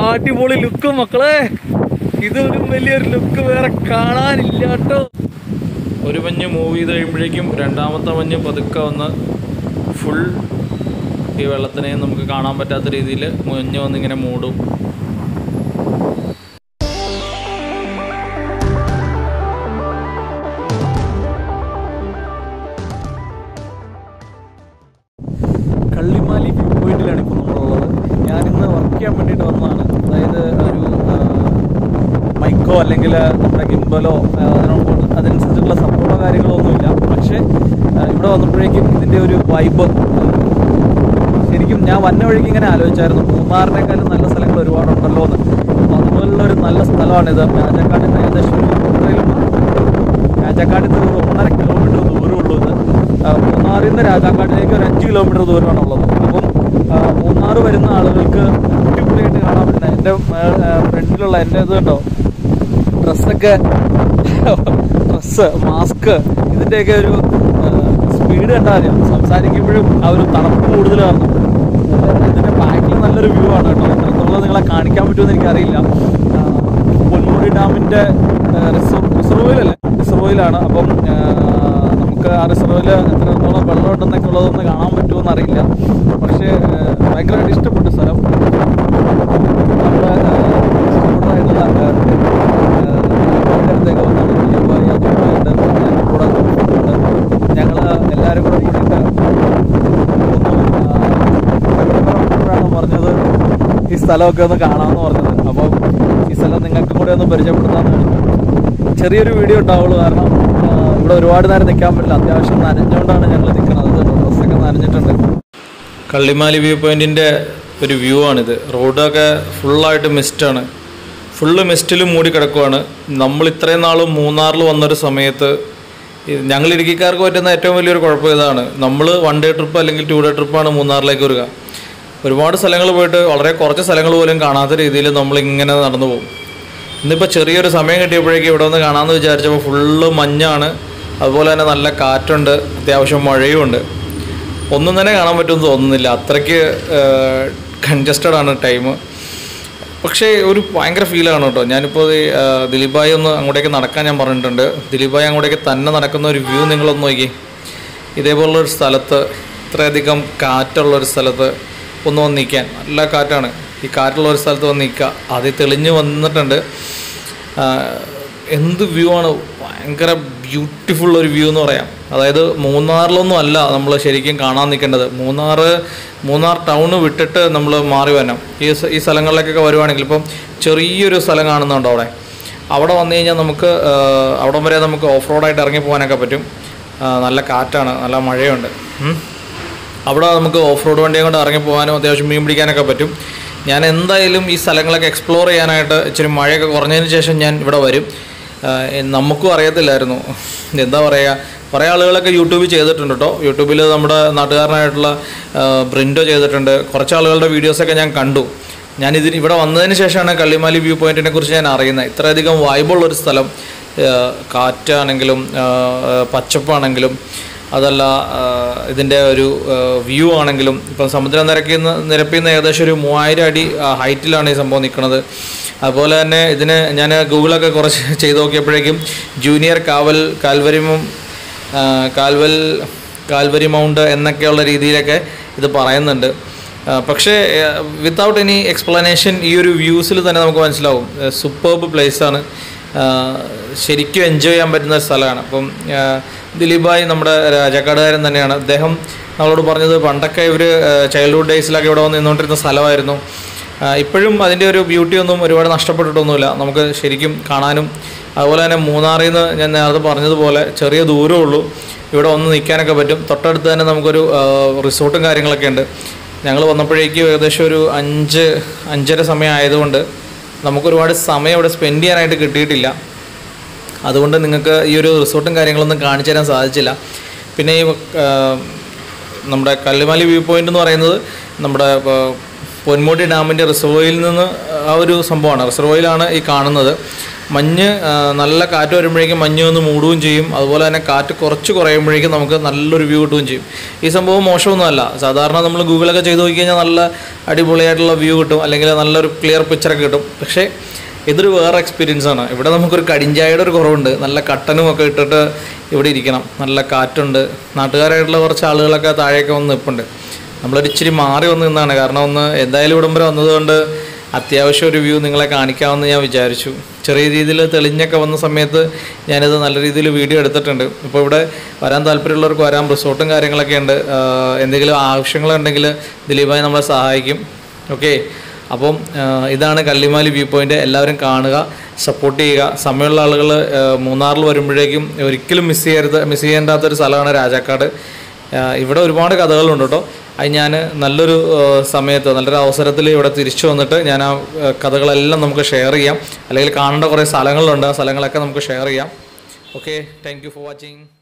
അടിപൊളി ലുക്ക് മക്കളെ ഇതൊരു വലിയൊരു ലുക്ക് വേറെ കാണാനില്ല കേട്ടോ ഒരു മഞ്ഞ് മൂവ് ചെയ്ത് കഴിയുമ്പോഴേക്കും രണ്ടാമത്തെ മഞ്ഞ് പതുക്കെ വന്ന് ഫുൾ ഈ വെള്ളത്തിനെ നമുക്ക് കാണാൻ പറ്റാത്ത രീതിയിൽ മഞ്ഞ് വന്നിങ്ങനെ മൂടും കള്ളിമാലി വ്യൂ പോയിന്റിലാണ് ഇപ്പോൾ നമ്മളുള്ളത് ഞാനിന്ന് വർക്ക് ചെയ്യാൻ വേണ്ടിയിട്ട് വന്നതാണ് അതായത് ഒരു മൈക്കോ അല്ലെങ്കിൽ നമ്മുടെ ഗിംബലോ അതിനോട് അതിനനുസരിച്ചുള്ള സപ്പോർട്ടോ കാര്യങ്ങളോ ഒന്നുമില്ല പക്ഷേ ആ, ഇവിടെ വന്നപ്പോഴേക്കും ഇതിൻ്റെ ഒരു വൈബ് ശരിക്കും ഞാൻ വന്ന വഴിക്ക് ഇങ്ങനെ ആലോചിച്ചായിരുന്നു മൂന്നാറിനേക്കാളും നല്ല സ്ഥലങ്ങൾ ഒരുപാടുണ്ടല്ലോ എന്ന് അപ്പോൾ അതുപോലുള്ള ഒരു നല്ല സ്ഥലമാണിത് രാജാക്കാട്ടിൽ നിന്ന് ഏകദേശം ഒരു ഒന്നരയിലും രാജാക്കാട്ടിൽ നിന്ന് ഒരു ഒന്നര കിലോമീറ്റർ ദൂരമുള്ളൂ ഇത് ആ, മൂന്നാറിൽ നിന്ന് രാജാക്കാട്ടിലേക്ക് ഒരു അഞ്ച് കിലോമീറ്റർ ദൂരമാണ് ഉള്ളത് അപ്പം ആ, മൂന്നാർ വരുന്ന ആളുകൾക്ക് അടിപൊളിയായിട്ട് കാണാൻ പറ്റുന്ന എൻ്റെ ഫ്രണ്ടിലുള്ള എൻ്റെ ഇത് കേട്ടോ ഡ്രസ്സൊക്കെ ഡ്രസ്സ് മാസ്ക് ഇതിൻ്റെയൊക്കെ ഒരു സ്പീഡ് കണ്ടാൽ അറിയാം സംസാരിക്കുമ്പോഴും ആ ഒരു തണുപ്പ് കൂടുതൽ കാരണം ഇതിൻ്റെ ബാക്കിൽ നല്ലൊരു വ്യൂ ആണ് കേട്ടോ എത്രത്തോളം നിങ്ങളെ കാണിക്കാൻ പറ്റുമെന്ന് എനിക്കറിയില്ല ആ, പൊന്മുടി ഡാമിൻ്റെ റിസർവ് റിസർവോയിലല്ലേ റിസർവോയിലാണ് അപ്പം ആ, നമുക്ക് ആ റിസർവോയിൽ എത്രത്തോളം വെള്ളം ഉണ്ടെന്നൊക്കെ ഉള്ളതൊന്ന് കാണാൻ പറ്റുമെന്ന് അറിയില്ല പക്ഷേ ആ, ഭയങ്കരമായിട്ട് ഇഷ്ടപ്പെട്ടു സ്ഥലം നമ്മുടെ സ്റ്റുഡൻ്റായിട്ടുള്ള അടുത്തേക്ക് വന്നാണ് ദിലീപായി അജുമായിട്ട് ഞാനും കൂടെ ഉണ്ട് ഞങ്ങൾ എല്ലാവരും കൂടെ കൂടിയിട്ട് ഒന്ന് പറഞ്ഞത് ഈ സ്ഥലമൊക്കെ ഒന്ന് കാണാമെന്ന് പറഞ്ഞത് അപ്പം ഈ സ്ഥലം നിങ്ങൾക്കും കൂടെ ഒന്ന് പരിചയപ്പെടുത്താമെന്ന് ചെറിയൊരു വീഡിയോ ഉണ്ടാവുള്ളൂ കാരണം ആ, ഇവിടെ ഒരുപാട് നേരം നിൽക്കാൻ പറ്റില്ല അത്യാവശ്യം നനഞ്ഞുകൊണ്ടാണ് ഞങ്ങൾ നിൽക്കുന്നത് ഡ്രസ്സൊക്കെ നനഞ്ഞിട്ടുണ്ട് കള്ളിമാലി വ്യൂ പോയിന്റിൻ്റെ ഒരു വ്യൂ ആണിത് റോഡൊക്കെ ഫുള്ളായിട്ട് മിസ്റ്റാണ് ഫുള്ള് മിസ്റ്റിൽ മൂടി കിടക്കുവാണ് നമ്മൾ ഇത്രയും നാൾ മൂന്നാറിൽ വന്നൊരു സമയത്ത് ഇത് ഞങ്ങൾ ഇടുക്കിക്കാർക്ക് പറ്റുന്ന ഏറ്റവും വലിയൊരു കുഴപ്പം ഇതാണ് നമ്മൾ വൺ ഡേ ട്രിപ്പ് അല്ലെങ്കിൽ ടു ഡേ ട്രിപ്പാണ് മൂന്നാറിലേക്ക് വരിക ഒരുപാട് സ്ഥലങ്ങൾ പോയിട്ട് വളരെ കുറച്ച് സ്ഥലങ്ങൾ പോലും കാണാത്ത രീതിയിൽ നമ്മളിങ്ങനെ നടന്നു പോകും ഇന്നിപ്പോൾ ചെറിയൊരു സമയം കിട്ടിയപ്പോഴേക്കും ഇവിടെ ഒന്ന് കാണാമെന്ന് വിചാരിച്ചപ്പോൾ ഫുള്ള് മഞ്ഞാണ് അതുപോലെ തന്നെ നല്ല കാറ്റുണ്ട് അത്യാവശ്യം മഴയും ഒന്നും തന്നെ കാണാൻ പറ്റുമെന്ന് തോന്നുന്നില്ല അത്രയ്ക്ക് കൺജസ്റ്റഡ് ആണ് ടൈം പക്ഷേ ഒരു ഭയങ്കര ഫീലാണ് കേട്ടോ ഞാനിപ്പോൾ ഇത്, ആ, ദിലീപായി ഒന്ന് അങ്ങോട്ടേക്ക് നടക്കാൻ ഞാൻ പറഞ്ഞിട്ടുണ്ട് ദിലീപായി അങ്ങോട്ടേക്ക് തന്നെ നടക്കുന്ന ഒരു വ്യൂ നിങ്ങളൊന്ന് നോക്കി ഇതേപോലുള്ള ഒരു സ്ഥലത്ത് ഇത്രയധികം കാറ്റുള്ള ഒരു സ്ഥലത്ത് ഒന്ന് വന്ന് നിൽക്കാൻ നല്ല കാറ്റാണ് ഈ കാറ്റുള്ള ഒരു സ്ഥലത്ത് വന്ന് നിൽക്കുക അത് തെളിഞ്ഞ് വന്നിട്ടുണ്ട് ആ, എന്ത് വ്യൂ ആണ് ഭയങ്കര ബ്യൂട്ടിഫുൾ ഒരു വ്യൂ എന്ന് പറയാം അതായത് മൂന്നാറിലൊന്നും അല്ല നമ്മൾ ശരിക്കും കാണാൻ നിൽക്കേണ്ടത് മൂന്നാർ മൂന്നാർ ടൗണ് വിട്ടിട്ട് നമ്മൾ മാറി വരണം ഈ സ- ഈ സ്ഥലങ്ങളിലേക്കൊക്കെ വരുവാണെങ്കിൽ ഇപ്പം ചെറിയൊരു സ്ഥലം കാണുന്നുണ്ടോ അവിടെ അവിടെ വന്നു കഴിഞ്ഞാൽ നമുക്ക് ആ, അവിടം വരെ നമുക്ക് ഓഫ് റോഡായിട്ട് ഇറങ്ങി പോകാനൊക്കെ പറ്റും ആ, നല്ല കാറ്റാണ് നല്ല മഴയുണ്ട് ഉം. അവിടെ നമുക്ക് ഓഫ് റോഡ് വണ്ടിയും കൊണ്ട് ഇറങ്ങി പോകാനും അത്യാവശ്യം മീൻ പിടിക്കാനൊക്കെ പറ്റും ഞാൻ എന്തായാലും ഈ സ്ഥലങ്ങളൊക്കെ എക്സ്പ്ലോർ ചെയ്യാനായിട്ട് ഇച്ചിരി മഴയൊക്കെ കുറഞ്ഞതിന് ശേഷം ഞാൻ ഇവിടെ വരും ആഹ് നമുക്കും അറിയത്തില്ലായിരുന്നു എന്താ പറയുക കുറേ ആളുകളൊക്കെ യൂട്യൂബിൽ ചെയ്തിട്ടുണ്ട് കേട്ടോ യൂട്യൂബിൽ നമ്മുടെ നാട്ടുകാരനായിട്ടുള്ള ആഹ് ബ്രിൻഡോ ചെയ്തിട്ടുണ്ട് കുറച്ച് ആളുകളുടെ വീഡിയോസൊക്കെ ഞാൻ കണ്ടു ഞാൻ ഇതിന് ഇവിടെ വന്നതിന് ശേഷമാണ് കള്ളിമാലി വ്യൂ പോയിന്റിനെ കുറിച്ച് ഞാൻ അറിയുന്നത് ഇത്രയധികം വൈബുള്ളൊരു സ്ഥലം ആഹ് കാറ്റാണെങ്കിലും ആഹ് പച്ചപ്പാണെങ്കിലും അതല്ല ആഹ് ഇതിൻ്റെ ഒരു വ്യൂ ആണെങ്കിലും ഇപ്പം സമുദ്ര നിരക്കിൽ നിന്ന് നിരപ്പിൽ നിന്ന് ഏകദേശം ഒരു മൂവായിരം അടി ഹൈറ്റിലാണ് ഈ സംഭവം നിൽക്കുന്നത് അതുപോലെ തന്നെ ഇതിന് ഞാൻ ഗൂഗിളൊക്കെ കുറച്ച് ചെയ്ത് നോക്കിയപ്പോഴേക്കും ജൂനിയർ കാവൽ കാൽവരിമും കാൽവൽ കാൽവരി മൗണ്ട് എന്നൊക്കെയുള്ള രീതിയിലൊക്കെ ഇത് പറയുന്നുണ്ട് ആ, പക്ഷേ വിത്തൗട്ട് എനി എക്സ്പ്ലനേഷൻ ഈ ഒരു വ്യൂസിൽ തന്നെ നമുക്ക് മനസ്സിലാവും സൂപ്പർബ് പ്ലേസാണ് ശരിക്കും എൻജോയ് ചെയ്യാൻ പറ്റുന്ന ഒരു സ്ഥലമാണ് അപ്പം ആ, ദിലീപായി നമ്മുടെ രാജാക്കാടുകാരൻ തന്നെയാണ് അദ്ദേഹം നമ്മളോട് പറഞ്ഞത് പണ്ടൊക്കെ ഇവർ ചൈൽഡ്ഹുഡ് ഡേയ്സിലൊക്കെ ഇവിടെ വന്ന് നിന്നുകൊണ്ടിരുന്ന സ്ഥലമായിരുന്നു ആ, ഇപ്പോഴും അതിൻ്റെ ഒരു ബ്യൂട്ടി ഒന്നും ഒരുപാട് നഷ്ടപ്പെട്ടിട്ടൊന്നുമില്ല നമുക്ക് ശരിക്കും കാണാനും അതുപോലെ തന്നെ മൂന്നാറിൽ നിന്ന് ഞാൻ നേരത്തെ പറഞ്ഞതുപോലെ ചെറിയ ദൂരമേ ഉള്ളൂ ഇവിടെ വന്ന് നിൽക്കാനൊക്കെ പറ്റും തൊട്ടടുത്ത് തന്നെ നമുക്കൊരു ആ, റിസോർട്ടും കാര്യങ്ങളൊക്കെ ഉണ്ട് ഞങ്ങൾ വന്നപ്പോഴേക്കും ഏകദേശം ഒരു അഞ്ച് അഞ്ചര സമയം ആയതുകൊണ്ട് നമുക്കൊരുപാട് സമയം ഇവിടെ സ്പെൻഡ് ചെയ്യാനായിട്ട് കിട്ടിയിട്ടില്ല അതുകൊണ്ട് നിങ്ങൾക്ക് ഈ ഒരു റിസോർട്ടും കാര്യങ്ങളൊന്നും കാണിച്ചു തരാൻ സാധിച്ചില്ല പിന്നെ ഈ ആ, നമ്മുടെ കല്ലുമാലി വ്യൂ പോയിന്റ് എന്ന് പറയുന്നത് നമ്മുടെ ആ, പൊന്മുടി ഡാമിൻ്റെ റിസർവോയിൽ നിന്ന് ആ, ആ ഒരു സംഭവമാണ് റിസർവോയിലാണ് ഈ കാണുന്നത് മഞ്ഞ് ആ, നല്ല കാറ്റ് വരുമ്പോഴേക്കും മഞ്ഞ് ഒന്ന് മൂടുകയും ചെയ്യും അതുപോലെ തന്നെ കാറ്റ് കുറച്ച് കുറയുമ്പോഴേക്കും നമുക്ക് നല്ലൊരു വ്യൂ കിട്ടുകയും ചെയ്യും ഈ സംഭവം മോശമൊന്നുമല്ല സാധാരണ നമ്മൾ ഗൂഗിളൊക്കെ ചെയ്ത് നോക്കി കഴിഞ്ഞാൽ നല്ല അടിപൊളിയായിട്ടുള്ള വ്യൂ കിട്ടും അല്ലെങ്കിൽ നല്ലൊരു ക്ലിയർ പിക്ചറൊക്കെ കിട്ടും പക്ഷേ ഇതൊരു വേറെ എക്സ്പീരിയൻസ് ആണ് ഇവിടെ നമുക്കൊരു കടിഞ്ചായയുടെ ഒരു കുറവുണ്ട് നല്ല കട്ടനും ഒക്കെ ഇട്ടിട്ട് ഇവിടെ ഇരിക്കണം നല്ല കാറ്റുണ്ട് നാട്ടുകാരായിട്ടുള്ള കുറച്ച് ആളുകളൊക്കെ താഴെയൊക്കെ വന്ന് നിൽപ്പുണ്ട് നമ്മളൊരു ഇച്ചിരി മാറി വന്ന് നിന്നാണ് കാരണം ഒന്ന് എന്തായാലും ഇവിടം വരെ വന്നതുകൊണ്ട് അത്യാവശ്യം ഒരു വ്യൂ നിങ്ങളെ കാണിക്കാമെന്ന് ഞാൻ വിചാരിച്ചു ചെറിയ രീതിയിൽ തെളിഞ്ഞൊക്കെ വന്ന സമയത്ത് ഞാനിത് നല്ല രീതിയിൽ വീഡിയോ എടുത്തിട്ടുണ്ട് ഇപ്പോൾ ഇവിടെ വരാൻ താല്പര്യമുള്ളവർക്ക് വരാം റിസോർട്ടും കാര്യങ്ങളൊക്കെ ഉണ്ട് ആഹ് എന്തെങ്കിലും ആവശ്യങ്ങളുണ്ടെങ്കിൽ ദിലീപായി നമ്മളെ സഹായിക്കും ഓക്കെ അപ്പം ആ, ഇതാണ് കള്ളിമാലി വ്യൂ പോയിന്റ് എല്ലാവരും കാണുക സപ്പോർട്ട് ചെയ്യുക സമയമുള്ള ആളുകൾ മൂന്നാറിൽ വരുമ്പോഴേക്കും ഒരിക്കലും മിസ് ചെയ്യരുത് മിസ് ചെയ്യേണ്ടാത്തൊരു സ്ഥലമാണ് രാജാക്കാട് ആ, ഇവിടെ ഒരുപാട് കഥകളുണ്ട് കേട്ടോ അത് ഞാൻ നല്ലൊരു ആ, സമയത്ത് നല്ലൊരു അവസരത്തിൽ ഇവിടെ തിരിച്ചു വന്നിട്ട് ഞാൻ ആ ആ, കഥകളെല്ലാം നമുക്ക് ഷെയർ ചെയ്യാം അല്ലെങ്കിൽ കാണേണ്ട കുറേ സ്ഥലങ്ങളുണ്ട് ആ സ്ഥലങ്ങളൊക്കെ നമുക്ക് ഷെയർ ചെയ്യാം okay thank you for watching